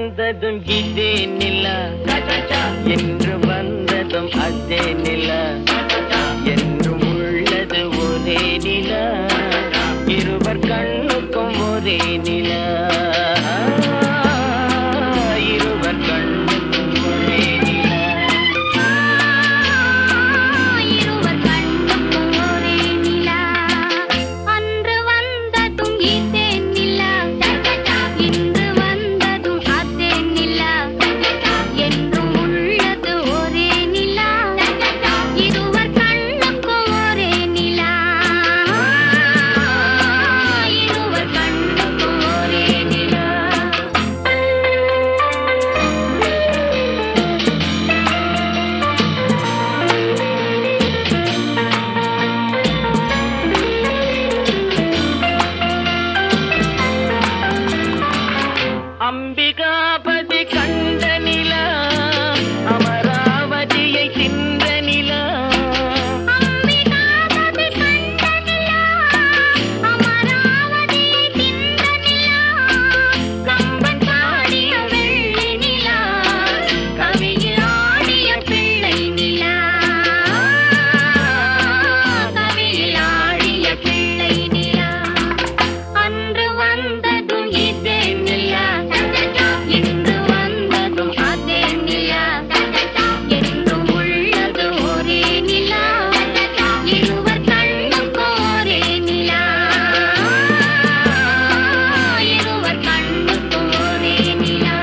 வந்ததும் இதே நிலா என்று வந்ததும் அதே நிலா என்றும் உள்ளது ஒரே நிலா இருவர் கண்ணுக்கும் ஒரே நிலா இருவர் கண்ணுக்கும் ஒரே நிலா இருவர் கண்ணுக்கும் ஒரே நிலா அன்று வந்ததும் இதே நிலா இன்று வந்ததும் அதே நிலா என்றும் உள்ளது ஒரே நிலா இருவர் கண்ணுக்கும் ஒரே நிலா இருவர் கண்ணுக்கும் ஒரே நிலா அம்பிகாபதி கண்ட நிலா அமராவதியை தின்ற நிலா அம்பிகாபதி கண்ட நிலா அமராவதியை தின்ற நிலா கம்பன் பாடிய வெள்ளி நிலா கவியில் ஆடிய பிள்ளை நிலா கவியில் ஆடிய பிள்ளை நிலா அன்று வந்ததும் இதே நிலா இன்று வந்ததும் அதே நிலா என்றும் உள்ளது ஒரே நிலா இருவர் கண்ணுக்கும் ஒரே நிலா இருவர் கண்ணுக்கும் ஒரே நிலா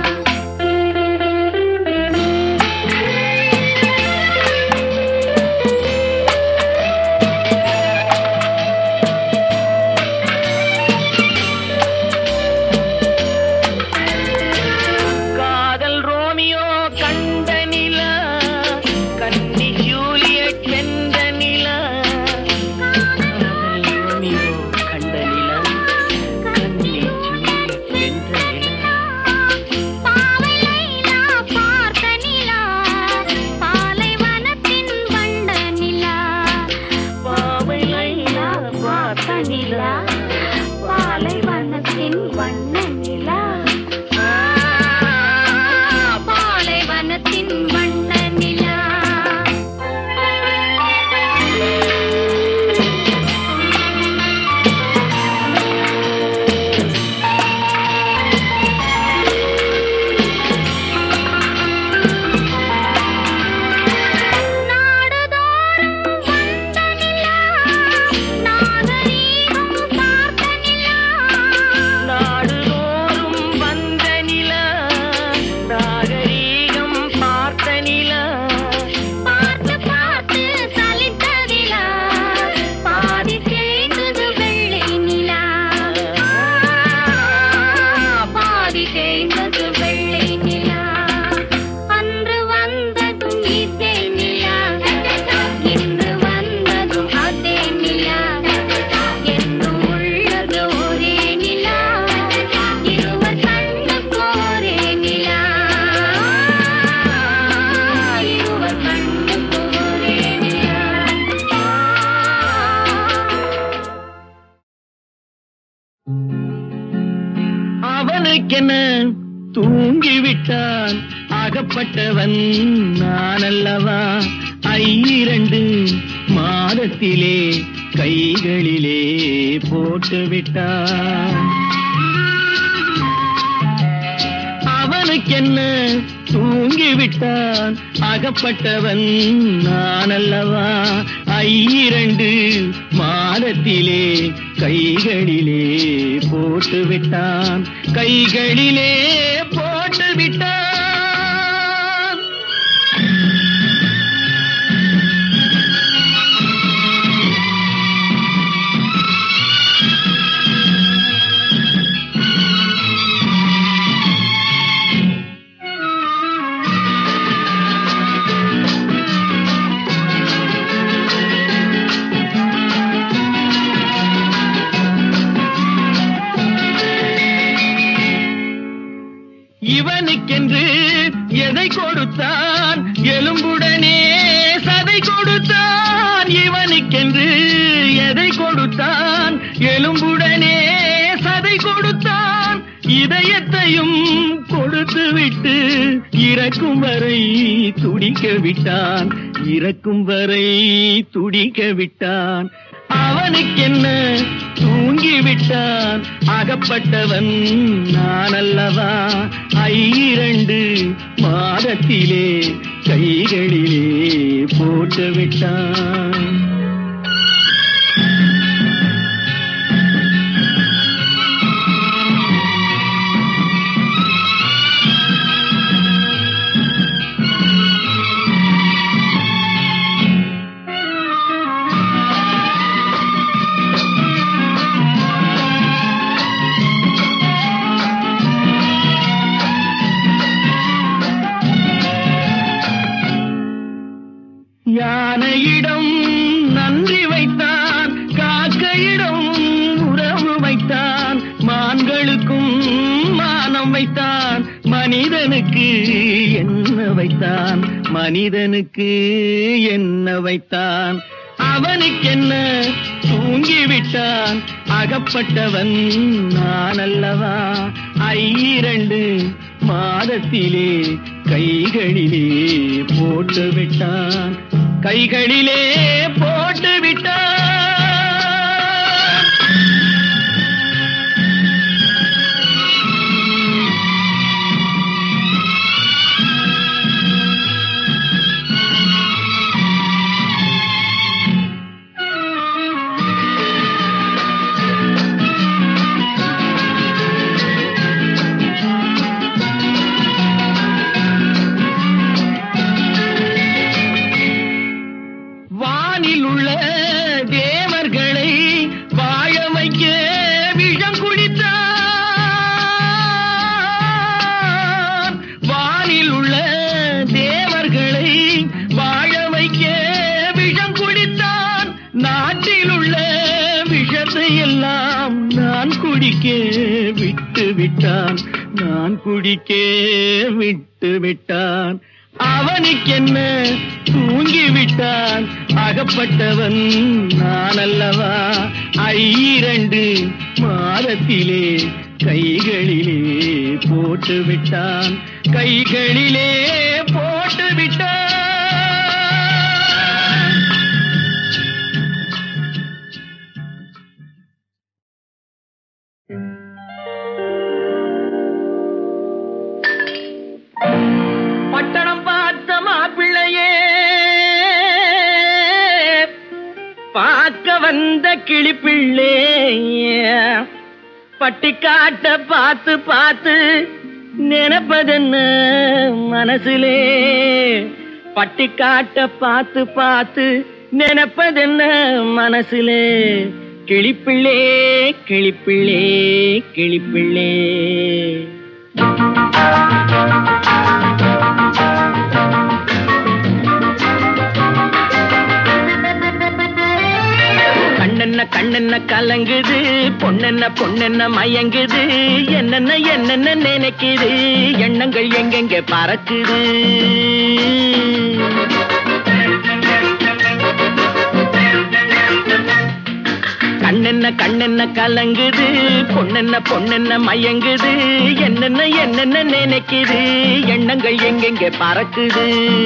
காதல் ரோமியோ கண்ட நிலா கன்னி ஜூலியட் வென்ற நிலா காதல் ரோமியோ கண்ட நிலா கன்னி ஜூலியட் வென்ற நிலா பாவை லைலா பார்த்த நிலா பாலைவனத்தின் வண்ட நிலா பாவை லைலா பார்த்த நிலா பாலைவனத்தின் வண்ண நிலா பாலைவனத்தின் வண்ண நிலா நாடுதோறும் வந்த நிலா நாகரீகம் பார்த்த நிலா நாடுதோறும் வந்த நிலா நாகரீகம் பார்த்த நிலா பார்த்து பார்த்து சலித்ததிலா பாதி தேய்ந்தது வெள்ளை நிலா பாதி தேய்ந்தது வெள்ளை நிலா அன்று வந்ததும் இதே நிலா இன்று வந்ததும் அதே நிலா என்றும் உள்ளது ஒரே நிலா இருவர் கண்ணுக்கு ஒரே நிலா இருவர் கண்ணுக்கு ஒரே நிலா அவனுக்கென்ன தூங்கிவிட்டான் அகப்பட்டவன் நான் அல்லவா ஐரண்டு மாதத்திலே கைகளிலே போட்டு விட்டான் அவனுக்கென்ன தூங்கிவிட்டான் அகப்பட்டவன் நான் அல்லவா ஐரண்டு மாதத்திலே கைகளிலே போட்டு விட்டான் கைகளிலே போட்டு விட்டான் இவனுக்கென்று எதை கொடுத்தான் எலும்புடனே சதை கொடுத்தான் இவனுக்கென்று எதை கொடுத்தான் எலும்புடனே சதை கொடுத்தான் இதயத்தையும் கொடு கொடுத்து விட்டு இறக்கும் வரை துடிக்க விட்டான் இறக்கும் வரை துடிக்க விட்டான் அவனுக்கென்ன தூங்கி விட்டான் அகப்பட்டவன் நான் அல்லவா ஐரண்டு மாதத்திலே கைகளிலே போட்டு விட்டான் யானையிடம் நன்றி வைத்தான் காக்கையிடம் உறவு வைத்தான் மான்களுக்கும் மானம் வைத்தான் மனிதனுக்கு என்ன வைத்தான் மனிதனுக்கு என்ன வைத்தான் அவனுக்கென்ன தூங்கிவிட்டான் அகப்பட்டவன் நான் அல்லவா ஐரண்டு மாதத்திலே கைகளிலே போட்டு விட்டான் கைகளிலே போட்டு விட்டான் வானில் உள்ள தேவர்களை வாழ வைக்க விஷம் குடித்தான் வானில் உள்ள தேவர்களை வாழ வைக்க விஷம் குடித்தான் நாட்டில் உள்ள விஷத்தை எல்லாம் நான் குடிக்க விட்டு விட்டான் நான் குடிக்க விட்டு விட்டான் அவனுக்கென்ன தூங்கி விட்டான் அகப்பட்டவன் நான் அல்லவா ஐரண்டு மாதத்திலே கைகளிலே போட்டு விட்டான் கைகளிலே போட்டு விட்டான் பட்டணம் பார்த்த மாப்பிள்ளையே பார்க்க வந்த கிளிப்பிள்ளே பட்டிக்காட்ட பார்த்து பார்த்து நினைப்பதென்ன மனசுலே பட்டிக்காட்ட பார்த்து பார்த்து நினைப்பதென்ன மனசுலே கிளிப்பிள்ளே கிளிப்பிள்ளே கிளிப்பிள்ளே கண்ணென்ன கண்ணென்ன கலங்குது பொண்ணென்ன பொண்ணென்ன மயங்குது என்னென்ன என்னென்ன நினைக்குது எண்ணங்கள் எங்கெங்க பறக்குது கண்ணென்ன கண்ணென்ன கலங்குது பொண்ணென்ன பொண்ணென்ன மயங்குது என்னென்ன என்னென்ன நினைக்குது எண்ணங்கள் எங்கெங்க பறக்குது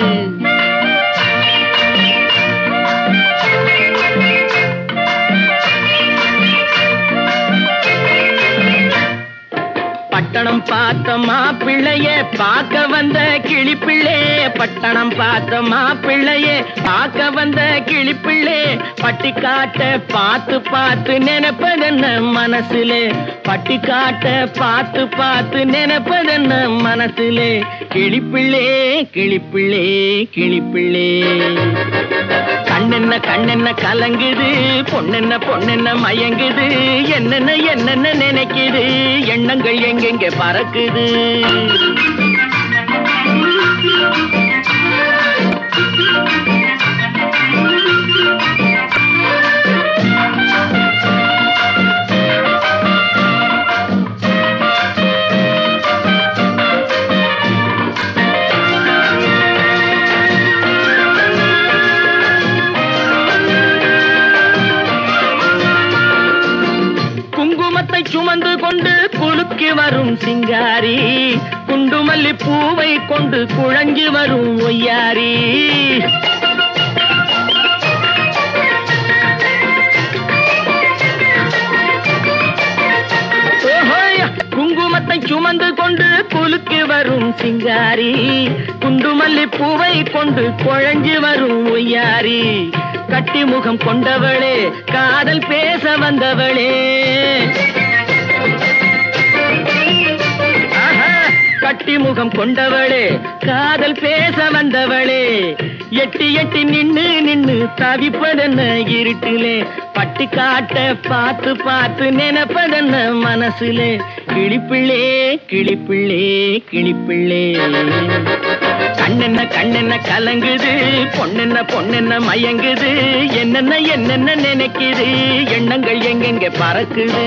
பட்டணம் பார்த்த மாப்பிள்ளைய பார்க்க வந்த கிளிப்பிள்ளே பட்டணம் பார்த்த மாப்பிள்ளையே பார்க்க வந்த கிளிப்பிள்ளே பட்டிக்காட்ட பார்த்து பார்த்து நினைப்பதென்ன மனசுலே பட்டிக்காட்ட பார்த்து பார்த்து நினைப்பதென்ன மனசுலே கிளிப்பிள்ளே கிளிப்பிள்ளே கிளிப்பிள்ளே கண்ணென்ன கண்ணென்ன கலங்குது பொண்ணென்ன பொண்ணென்ன மயங்குது என்னென்ன என்னென்ன நினைக்குது எண்ணங்கள் எங்கெங்க பறக்குது குங்கும குங்குமத்தை சுமந்து கொண்டு குலுக்கி வரும் சிங்காரி குண்டுமல்லி பூவை கொண்டு குழஞ்சி வரும் ஒய்யாரி ஓஹோய்! குங்குமத்தை சுமந்து கொண்டு குலுக்கி வரும் சிங்காரி குண்டுமல்லி பூவை கொண்டு குழஞ்சி வரும் ஒய்யாரி கட்டி முகம் கொண்டவளே காதல் பேச வந்தவளே ஆஹா! கட்டி முகம் கொண்டவளே காதல் பேச வந்தவளே எட்டி எட்டி நின்னு நின்னு தவிப்பதென்ன இருட்டிலே பட்டி காட்ட பார்த்து பார்த்து நினைப்பதென்ன மனசுலே கிளிப்பிள்ளே கிளிப்பிள்ளே கிளிப்பிள்ளே கண்ணென்ன கண்ணென்ன கலங்குது பொண்ணென்ன பொண்ணென்ன மயங்குது என்னென்ன என்னென்ன நினைக்குது எண்ணங்கள் எங்கெங்க பறக்குது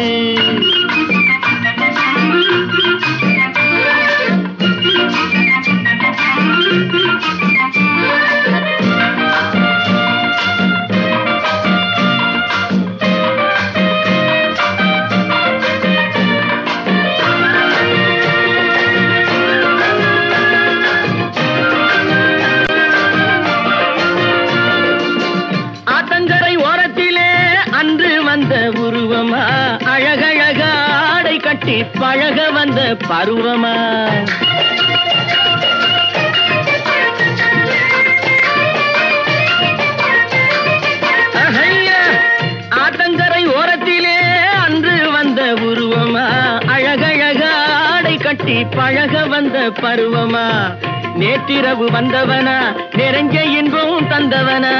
ஆத்தங்கரை ஓரத்திலே அன்று வந்த உருவமா அழகழக ஆடை கட்டி பழக வந்த பருவமா அஹையா, ஆத்தங்கரை ஓரத்திலே அன்று வந்த உருவமா அழகழக ஆடை கட்டி பழக வந்த பருவமா நேற்றிரவு வந்தவனா நிறைஞ்ச இன்பம் தந்தவனா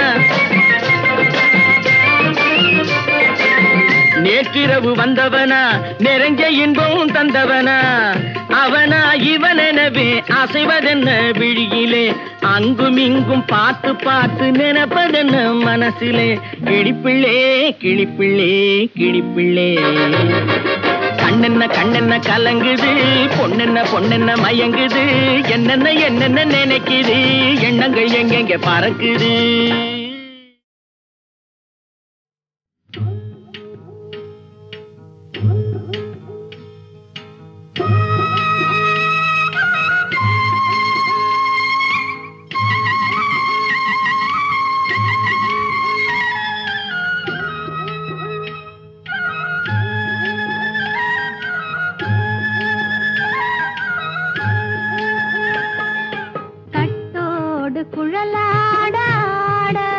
நேற்றிரவு வந்தவனா நிறைஞ்ச இன்பம் தந்தவனா அவனா இவனெனவே அசைவதென்ன விழியிலே அங்கும் இங்கும் பார்த்து பார்த்து நினைப்பதென்ன மனசிலே கிளிப்பிள்ளே கிளிப்பிள்ளே கிளிப்பிள்ளே கண்ணென்ன கண்ணென்ன கலங்குது பொண்ணென்ன பொண்ணென்ன மயங்குது என்னென்ன என்னென்ன நினைக்குது எண்ணங்கள் எங்கெங்க பறக்குது கட்டோடு குழலாட ஆட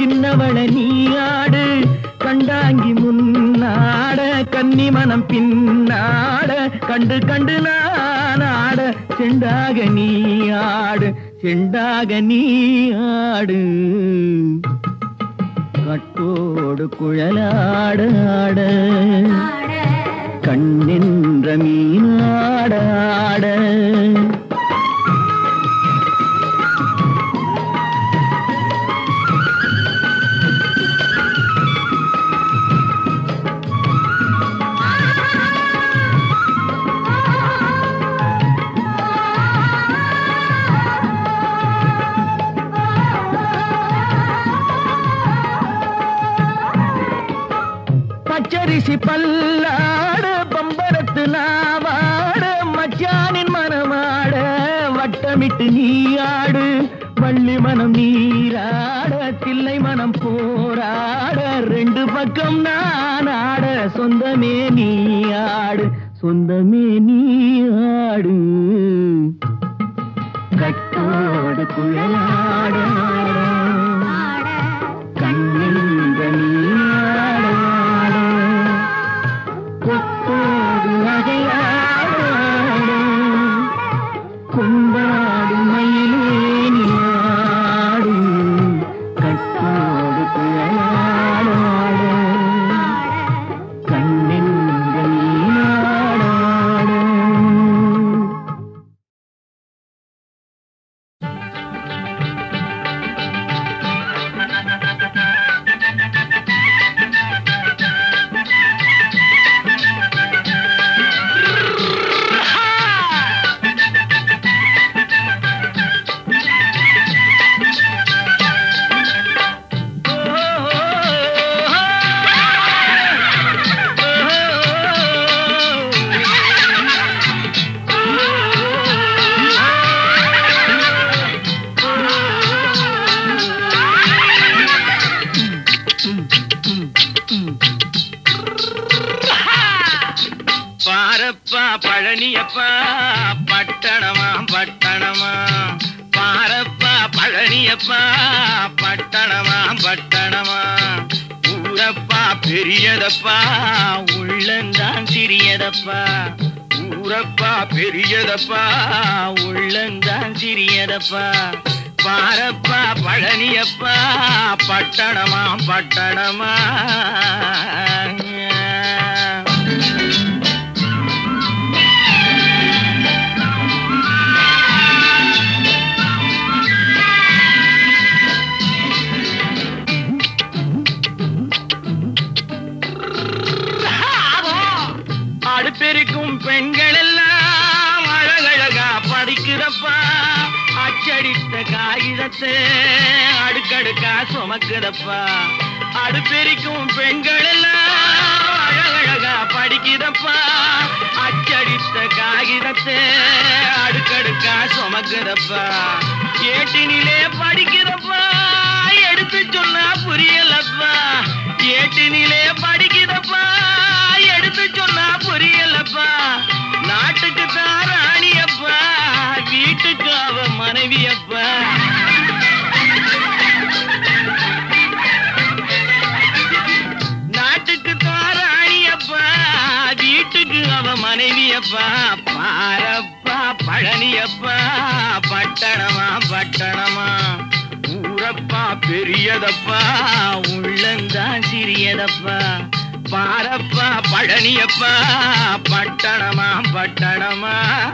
சின்னவள நீயாடு கண்டாங்கி முன்னாட கன்னி மனம் பின்னாட கண்டு கண்டு நானாட செண்டாக நீயாடு செண்டாக நீயாடு கட்டோடு குழலாட ஆட கண்ணென்ற மீனாட ஆட பச்சரிசி பல்லாட பம்பரத்து நாவாட மச்சானின் மனமாட வட்டமிட்டு நீயாடு வள்ளி மனம் நீராட தில்லை மனம் போராட ரெண்டு பக்கம் நான் ஆட சொந்தமே நீயாடு சொந்தமே நீயாடு கட்டோடு குழலாட கண்ணின்ற நீயாட கொத்தோடு நகையாட கொண்டாடு மயிலேனியாடு கட்டோடு குழலாட கண்ணின்ற நீயாட பாரப்பா பழனியப்பா பட்டணமா பட்டணமா பாரப்பா பழனியப்பா பட்டணமா பட்டணமா ஊரப்பா பெரியதப்பா உள்ளந்தான் சிறியதப்பா ஊரப்பா பெரியதப்பா உள்ளந்தான் சிறியதப்பா பாரப்பா பழனியப்பா பட்டணமா பட்டணமா அடுப்பெருக்கும் பெண்கள் எல்லாம் அழகழகா படிக்கிறப்பா அச்சடித்த காகிதத்தை அடுக்கடுக்கா சுமக்குதப்பா அடுப்பெருக்கும் பெண்கள் எல்லாம் அழகழகா படிக்கிறப்பா அச்சடித்த காகிதத்தை அடுக்கடுக்கா சுமக்குதப்பா ஏட்டினிலே படிக்கிறப்பா எடுத்து சொன்னா புரியலப்பா ஏட்டினிலே படிக்கிறப்பா எடுத்து சொன்னா புரியலப்பா நாட்டுக்கு தான் ராணியப்பா வீட்டுக்கு அவ மனைவியப்பா நாட்டுக்கு தான் ராணியப்பா வீட்டுக்கு அவ மனைவியப்பா பாரப்பா பழனியப்பா பட்டணமா பட்டணமா ஊரப்பா பெரியதப்பா உள்ளந்தான் சிறியதப்பா பாரப்பா பழனியப்பா பட்டணமா பட்டணமா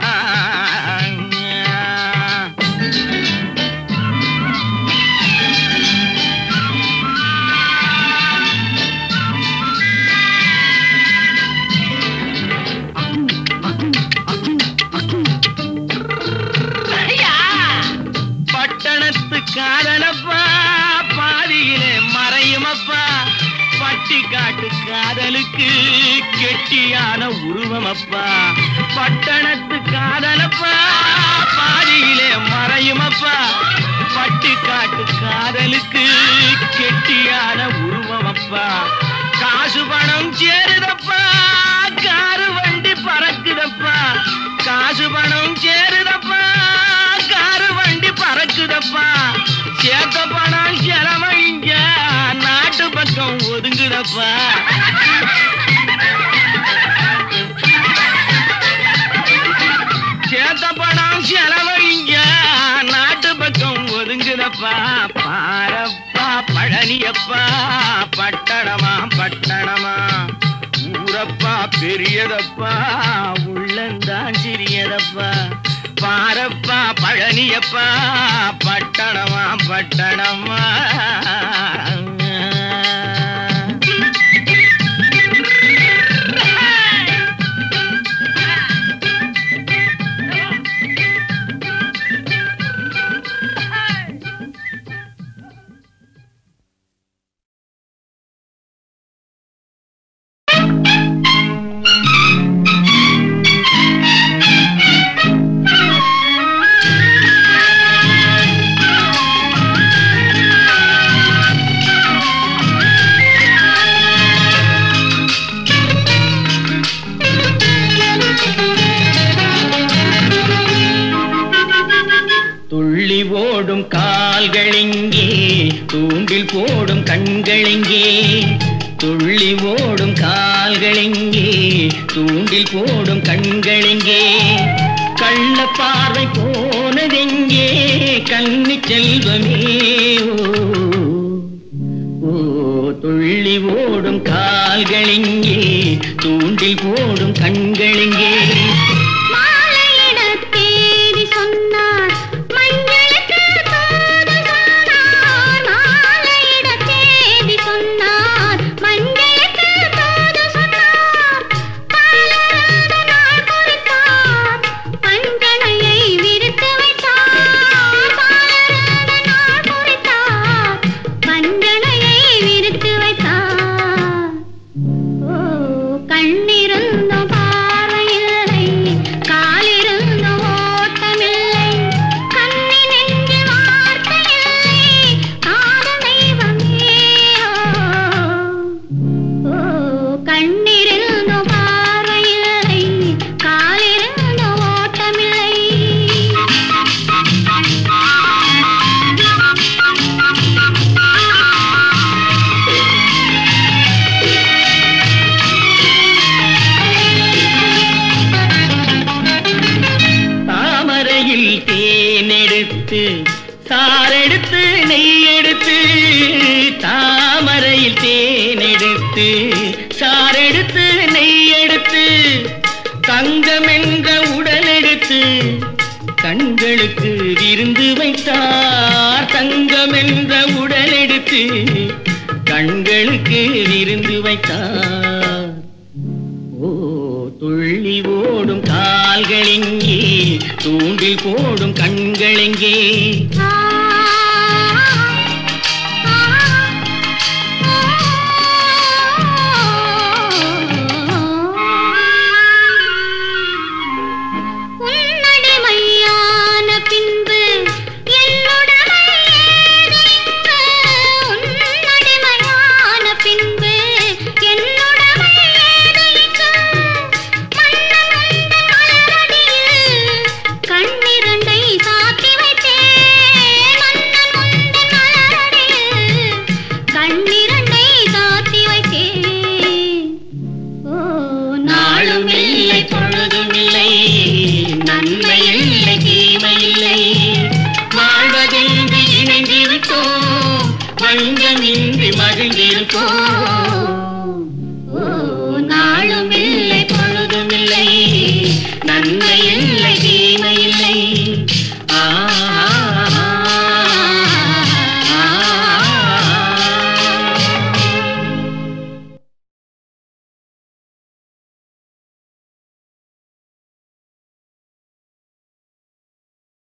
பட்டணத்து காதலப்பா பாதியிலே மறையுமப்பா பட்டி காட்டு காதலுக்கு கெட்டியான உருவமப்பா பட்டணத்து காதலப்பா பாதியிலே மறையுமப்பா பட்டி காட்டு காதலுக்கு கெட்டியான உருவமப்பா காசு பணம் சேருதப்பா காரு வண்டி பறக்குதப்பா காசு பணம் சேருதப்பா காரு வண்டி பறக்குதப்பா சேர்த்த பணம் செலவழிங்க பழனியப்பா பட்டணமா பட்டணமா ஊரப்பா பெரியதப்பா உள்ளந்தான் சிறியதப்பா பாரப்பா பழனியப்பா பட்டணமா பட்டணமா துள்ளி ஓடும் கால்களெங்கே தூண்டில் போடும் கண்களெங்கே துள்ளி ஓடும் கால்களெங்கே தூண்டில் போடும் கண்களெங்கே கள்ள பார்வை போனதெங்கே கண்ணி செல்வமே ஓ, ஓ துள்ளி ஓடும் கால்களெங்கே தூண்டில் போடும் கண்களெங்கே மாலையிடத் தேதி சொன்னார் மஞ்சளுக்கு தூது சொன்னார் மாலையிடத் தேதி சொன்னார் மஞ்சளுக்கு தூது சொன்னார் பாலராத நாள் குறித்தார் பஞ்சனையை விரித்து வைத்தார் பாலராத நாள் குறித்தார் பஞ்சனையை விரித்து வைத்தார் ஓ கண்ணிருந்தும் பார்வையில்லை காலிருந்தும் ஓட்டமில்லை கண்ணி நெஞ்சில் வார்த்தையில்லை காதல் தெய்வமே ஓ கண்ணிருந்தும் பார்வையில்லை காலிருந்தும் ஓட்டமில்லை தாமரையில் தேனெடுத்து சாரெடுத்து நெய்யெடுத்து தாமரையில் தேனெடுத்து சாரெடுத்து நெய்யெடுத்து தங்கம் என்ற உடலெடுத்து கண்களுக்கு விருந்து வைத்தார் தங்கம் என்ற உடலெடுத்து கண்களுக்கு விருந்து வைத்தார் ஓ துள்ளி ஓடும் கால்களெங்கே தூண்டில் போடும் கண்களெங்கே ஆ உன்னடிமையான பின்பு என்னுடமை ஏது இங்கு? உன்னடிமையான பின்பு என்னுடமை ஏது இங்கு? மன்னன் உந்தன் மலரடியில் கண்ணிரண்டை சாத்தி வைத்தேன் மன்னன் உந்தன் மலரடியில் கண்ணிரண்டை சாத்தி வைத்தேன் ஓ நாளும் இல்லை பொழுதும் இல்லை நன்மை இல்லை தீமை இல்லை வாழ்வதென்று இணைந்து விட்டோம் வஞ்சமின்றி மகிழ்ந்திருப்போம் ஓ நாளும் இல்லை பொழுதும் இல்லை நன்மை இல்லை